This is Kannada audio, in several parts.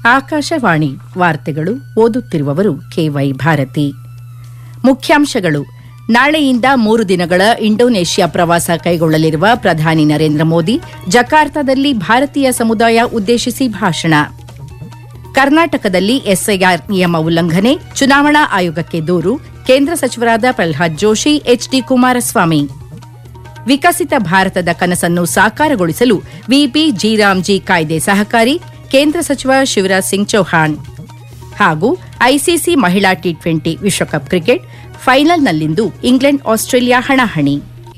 ಆಕಾಶವಾಣಿ ವಾರ್ತೆಗಳು ಓದುತ್ತಿರುವವರು ಕೆವೈ ಭಾರತಿ ಮುಖ್ಯಾಂಶಗಳು ನಾಳೆಯಿಂದ ಮೂರು ದಿನಗಳ ಇಂಡೋನೇಷ್ಯಾ ಪ್ರವಾಸ ಕೈಗೊಳ್ಳಲಿರುವ ಪ್ರಧಾನಿ ನರೇಂದ್ರ ಮೋದಿ ಜಕಾರ್ತಾದಲ್ಲಿ ಭಾರತೀಯ ಸಮುದಾಯ ಉದ್ದೇಶಿಸಿ ಭಾಷಣ ಕರ್ನಾಟಕದಲ್ಲಿ ಎಸ್ಐಆರ್ ನಿಯಮ ಉಲ್ಲಂಘನೆ ಚುನಾವಣಾ ಆಯೋಗಕ್ಕೆ ದೂರು ಕೇಂದ್ರ ಸಚಿವರಾದ ಪ್ರಲ್ಹಾದ್ ಜೋಶಿ ಎಚ್ಡಿ ಕುಮಾರಸ್ವಾಮಿ ವಿಕಸಿತ ಭಾರತದ ಕನಸನ್ನು ಸಾಕಾರಗೊಳಿಸಲು ವಿಪಿ ಜಿರಾಮ್ಜಿ ಕಾಯ್ದೆ ಸಹಕಾರಿ ಕೇಂದ್ರ ಸಚಿವ ಶಿವರಾಜ್ ಸಿಂಗ್ ಚೌಹಾಣ್ ಹಾಗೂ ಐಸಿಸಿ ಮಹಿಳಾ ಟಿ ಟ್ವೆಂಟಿ ವಿಶ್ವಕಪ್ ಕ್ರಿಕೆಟ್ ಫೈನಲ್ನಲ್ಲಿಂದು ಇಂಗ್ಲೆಂಡ್ ಆಸ್ಟ್ರೇಲಿಯಾ ಹಣಾಹಣಿ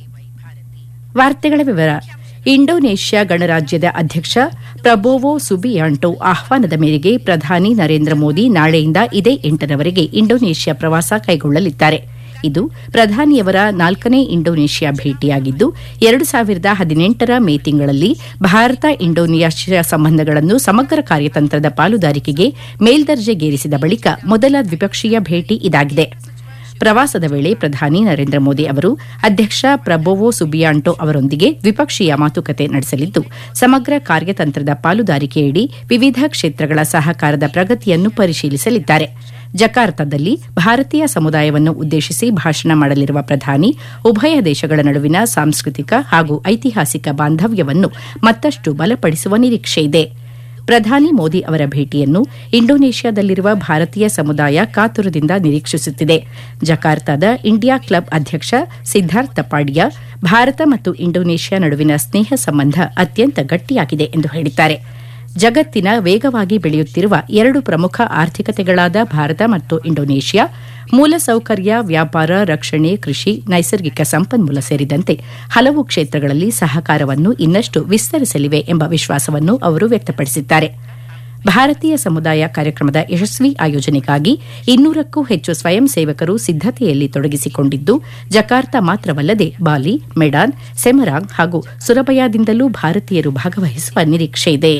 ವಾರ್ತೆಗಳ ವಿವರ ಇಂಡೋನೇಷ್ಯಾ ಗಣರಾಜ್ಯದ ಅಧ್ಯಕ್ಷ ಪ್ರಬೋವೋ ಸುಬಿಯಾಂಟೋ ಆಹ್ವಾನದ ಮೇರೆಗೆ ಪ್ರಧಾನಿ ನರೇಂದ್ರ ಮೋದಿ ನಾಳೆಯಿಂದ ಇದೇ ಎಂಟರವರೆಗೆ ಇಂಡೋನೇಷ್ಯಾ ಪ್ರವಾಸ ಕೈಗೊಳ್ಳಲಿದ್ದಾರೆ ಇದು ಪ್ರಧಾನಿಯವರ ನಾಲ್ಕನೇ ಇಂಡೋನೇಷ್ಯಾ ಭೇಟಿಯಾಗಿದ್ದು ಎರಡು ಸಾವಿರದ ಹದಿನೆಂಟರ ಮೇ ತಿಂಗಳಲ್ಲಿ ಭಾರತ ಇಂಡೋನೇಷ್ಯಾ ಸಂಬಂಧಗಳನ್ನು ಸಮಗ್ರ ಕಾರ್ಯತಂತ್ರದ ಪಾಲುದಾರಿಕೆಗೆ ಮೇಲ್ದರ್ಜೆಗೇರಿಸಿದ ಬಳಿಕ ಮೊದಲ ದ್ವಿಪಕ್ಷೀಯ ಭೇಟಿ ಇದಾಗಿದೆ ಪ್ರವಾಸದ ವೇಳೆ ಪ್ರಧಾನಿ ನರೇಂದ್ರ ಮೋದಿ ಅವರು ಅಧ್ಯಕ್ಷ ಪ್ರಬೋವೋ ಸುಬಿಯಾಂಟೋ ಅವರೊಂದಿಗೆ ದ್ವಿಪಕ್ಷೀಯ ಮಾತುಕತೆ ನಡೆಸಲಿದ್ದು ಸಮಗ್ರ ಕಾರ್ಯತಂತ್ರದ ಪಾಲುದಾರಿಕೆಯಡಿ ವಿವಿಧ ಕ್ಷೇತ್ರಗಳ ಸಹಕಾರದ ಪ್ರಗತಿಯನ್ನು ಪರಿಶೀಲಿಸಲಿದ್ದಾರೆ ಜಕಾರ್ತಾದಲ್ಲಿ ಭಾರತೀಯ ಸಮುದಾಯವನ್ನು ಉದ್ದೇಶಿಸಿ ಭಾಷಣ ಮಾಡಲಿರುವ ಪ್ರಧಾನಿ ಉಭಯ ದೇಶಗಳ ನಡುವಿನ ಸಾಂಸ್ಕೃತಿಕ ಹಾಗೂ ಐತಿಹಾಸಿಕ ಬಾಂಧವ್ಯವನ್ನು ಮತ್ತಷ್ಟು ಬಲಪಡಿಸುವ ನಿರೀಕ್ಷೆಯಿದೆ ಪ್ರಧಾನಿ ಮೋದಿ ಅವರ ಭೇಟಿಯನ್ನು ಇಂಡೋನೇಷ್ಯಾದಲ್ಲಿರುವ ಭಾರತೀಯ ಸಮುದಾಯ ಕಾತುರದಿಂದ ನಿರೀಕ್ಷಿಸುತ್ತಿದೆ ಜಕಾರ್ತಾದ ಇಂಡಿಯಾ ಕ್ಲಬ್ ಅಧ್ಯಕ್ಷ ಸಿದ್ದಾರ್ಥ್ ತಪಾಡಿಯಾ ಭಾರತ ಮತ್ತು ಇಂಡೋನೇಷ್ಯಾ ನಡುವಿನ ಸ್ನೇಹ ಸಂಬಂಧ ಅತ್ಯಂತ ಗಟ್ಟಿಯಾಗಿದೆ ಎಂದು ಹೇಳಿದ್ದಾರೆ ಜಗತ್ತಿನ ವೇಗವಾಗಿ ಬೆಳೆಯುತ್ತಿರುವ ಎರಡು ಪ್ರಮುಖ ಆರ್ಥಿಕತೆಗಳಾದ ಭಾರತ ಮತ್ತು ಇಂಡೋನೇಷ್ಯಾ ಮೂಲಸೌಕರ್ಯ ವ್ಯಾಪಾರ ರಕ್ಷಣೆ ಕೃಷಿ ನೈಸರ್ಗಿಕ ಸಂಪನ್ಮೂಲ ಸೇರಿದಂತೆ ಹಲವು ಕ್ಷೇತ್ರಗಳಲ್ಲಿ ಸಹಕಾರವನ್ನು ಇನ್ನಷ್ಟು ವಿಸ್ತರಿಸಲಿವೆ ಎಂಬ ವಿಶ್ವಾಸವನ್ನು ಅವರು ವ್ಯಕ್ತಪಡಿಸಿದ್ದಾರೆ ಭಾರತೀಯ ಸಮುದಾಯ ಕಾರ್ಯಕ್ರಮದ ಯಶಸ್ವಿ ಆಯೋಜನೆಗಾಗಿ ಇನ್ನೂರಕ್ಕೂ ಹೆಚ್ಚು ಸ್ವಯಂ ಸೇವಕರು ಸಿದ್ದತೆಯಲ್ಲಿ ತೊಡಗಿಸಿಕೊಂಡಿದ್ದು ಜಕಾರ್ತಾ ಮಾತ್ರವಲ್ಲದೆ ಬಾಲಿ ಮೆಡಾನ್ ಸೆಮರಾಂಗ್ ಹಾಗೂ ಸುರಬಯಾದಿಂದಲೂ ಭಾರತೀಯರು ಭಾಗವಹಿಸುವ ನಿರೀಕ್ಷೆಯಿದೆ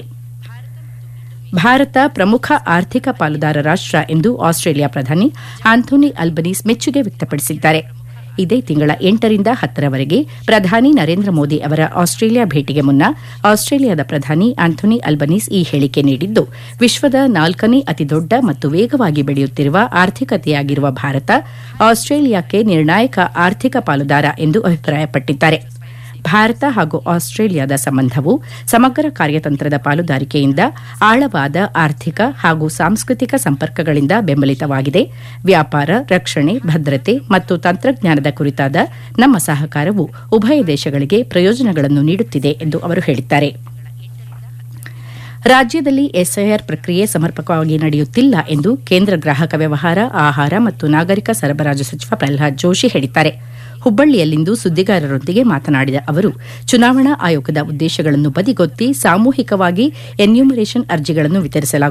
ಭಾರತ ಪ್ರಮುಖ ಆರ್ಥಿಕ ಪಾಲುದಾರ ರಾಷ್ಟ ಎಂದು ಆಸ್ಟ್ರೇಲಿಯಾ ಪ್ರಧಾನಿ ಆಂಥೋನಿ ಅಲ್ಬನೀಸ್ ಮೆಚ್ಚುಗೆ ವ್ಯಕ್ತಪಡಿಸಿದ್ದಾರೆ ಇದೇ ತಿಂಗಳ ಎಂಟರಿಂದ ಹತ್ತರವರೆಗೆ ಪ್ರಧಾನಿ ನರೇಂದ್ರ ಮೋದಿ ಅವರ ಆಸ್ಟ್ರೇಲಿಯಾ ಭೇಟಿಗೆ ಮುನ್ನ ಆಸ್ಟ್ರೇಲಿಯಾದ ಪ್ರಧಾನಿ ಆಂಥೋನಿ ಅಲ್ಬನೀಸ್ ಈ ಹೇಳಿಕೆ ನೀಡಿದ್ದು ವಿಶ್ವದ ನಾಲ್ಕನೇ ಅತಿದೊಡ್ಡ ಮತ್ತು ವೇಗವಾಗಿ ಬೆಳೆಯುತ್ತಿರುವ ಆರ್ಥಿಕತೆಯಾಗಿರುವ ಭಾರತ ಆಸ್ಟ್ರೇಲಿಯಾಕ್ಕೆ ನಿರ್ಣಾಯಕ ಆರ್ಥಿಕ ಪಾಲುದಾರ ಎಂದು ಅಭಿಪ್ರಾಯಪಟ್ಟಿದ್ದಾರೆ ಭಾರತ ಹಾಗೂ ಆಸ್ಟ್ರೇಲಿಯಾದ ಸಂಬಂಧವು ಸಮಗ್ರ ಕಾರ್ಯತಂತ್ರದ ಪಾಲುದಾರಿಕೆಯಿಂದ ಆಳವಾದ ಆರ್ಥಿಕ ಹಾಗೂ ಸಾಂಸ್ಕೃತಿಕ ಸಂಪರ್ಕಗಳಿಂದ ಬೆಂಬಲಿತವಾಗಿದೆ ವ್ಯಾಪಾರ ರಕ್ಷಣೆ ಭದ್ರತೆ ಮತ್ತು ತಂತ್ರಜ್ಞಾನದ ಕುರಿತಾದ ನಮ್ಮ ಸಹಕಾರವು ಉಭಯ ದೇಶಗಳಿಗೆ ಪ್ರಯೋಜನಗಳನ್ನು ನೀಡುತ್ತಿದೆ ಎಂದು ಅವರು ಹೇಳಿದ್ದಾರೆ ರಾಜ್ಯದಲ್ಲಿ ಎಸ್ಐಆರ್ ಪ್ರಕ್ರಿಯೆ ಸಮರ್ಪಕವಾಗಿ ನಡೆಯುತ್ತಿಲ್ಲ ಎಂದು ಕೇಂದ್ರ ಗ್ರಾಹಕ ವ್ಯವಹಾರ ಆಹಾರ ಮತ್ತು ನಾಗರಿಕ ಸರಬರಾಜು ಸಚಿವ ಪ್ರಲ್ಹಾದ್ ಜೋಶಿ ಹೇಳಿದ್ದಾರೆ ಹುಬ್ಬಳ್ಳಿಯಲ್ಲಿಂದು ಸುದ್ದಿಗಾರರೊಂದಿಗೆ ಮಾತನಾಡಿದ ಅವರು ಚುನಾವಣಾ ಆಯೋಗದ ಉದ್ದೇಶಗಳನ್ನು ಬದಿಗೊತ್ತಿ ಸಾಮೂಹಿಕವಾಗಿ ಎನ್ಯೂಮರೇಷನ್ ಅರ್ಜಿಗಳನ್ನು ವಿತರಿಸಲಾಗುತ್ತಿದೆ